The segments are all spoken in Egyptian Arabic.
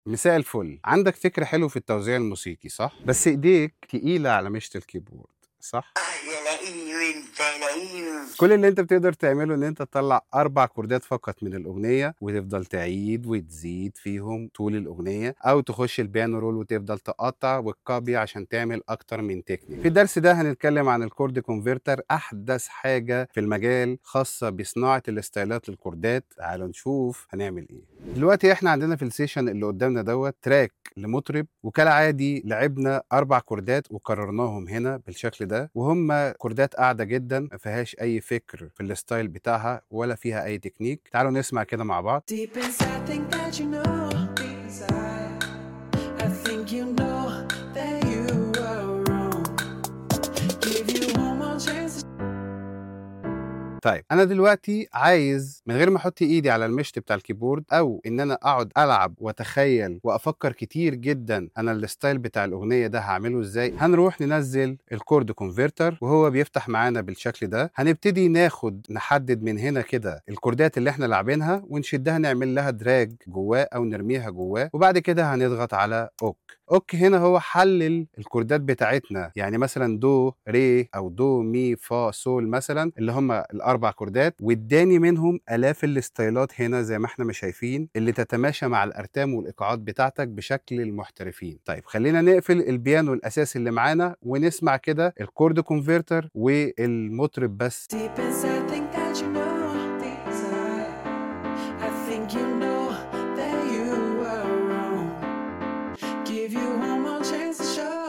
مساء الفل عندك فكرة حلو في التوزيع الموسيقي صح؟ بس ايديك تقيلة على مشط الكيبورد صح؟ يا لئيم انت لئيم كل اللي انت بتقدر تعمله ان انت تطلع اربع كوردات فقط من الاغنيه وتفضل تعيد وتزيد فيهم طول الاغنيه او تخش البيانو رول وتفضل تقطع وتكابي عشان تعمل اكتر من تكنيك في الدرس ده هنتكلم عن الكورد كونفرتر احدث حاجه في المجال خاصه بصناعه الاستايلات للكوردات تعالوا نشوف هنعمل ايه دلوقتي احنا عندنا في السيشن اللي قدامنا دوت تراك لمطرب وكالعادي لعبنا اربع كوردات وكررناهم هنا بالشكل ده وهم كوردات قاعده جدا ما فيهاش اي فكر في الستايل بتاعها ولا فيها اي تكنيك تعالوا نسمع كده مع بعض Deep inside, think that you know. Deep inside, I think you know that you were wrong. Give you one more chance. طيب انا دلوقتي عايز من غير ما احط ايدي على المشط بتاع الكيبورد او ان انا اقعد العب واتخيل وافكر كتير جدا انا الستايل بتاع الاغنيه ده هعمله ازاي هنروح ننزل الكورد كونفرتر وهو بيفتح معانا بالشكل ده هنبتدي ناخد نحدد من هنا كده الكوردات اللي احنا لاعبينها ونشدها نعمل لها دراج جواه او نرميها جواه وبعد كده هنضغط على اوك اوك هنا هو حلل الكوردات بتاعتنا يعني مثلا دو ري او دو مي فا سول مثلا اللي هم الاربع كوردات واداني منهم الاف الستايلات هنا زي ما احنا ما شايفين اللي تتماشى مع الارتام والايقاعات بتاعتك بشكل المحترفين طيب خلينا نقفل البيانو الاساسي اللي معانا ونسمع كده الكورد كونفرتر والمطرب بس Deep inside, think that you know. Deep inside, I think you know that you were wrong. Give you one more chance to show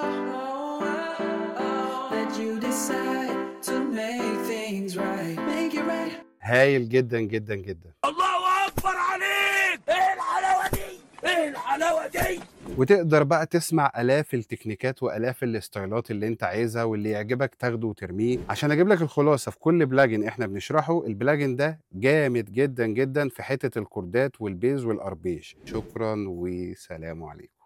that you decide to make things right. Make it right. هايل جدا جدا جدا الله اكبر عليك ايه الحلاوه دي ايه الحلاوه دي وتقدر بقى تسمع الاف التكنيكات والاف الستايلات اللي انت عايزها واللي يعجبك تاخده وترميه عشان اجيب لك الخلاصه في كل بلاجن احنا بنشرحه البلاجن ده جامد جدا جدا في حته الكوردات والبيز والاربيج شكرا وسلام عليكم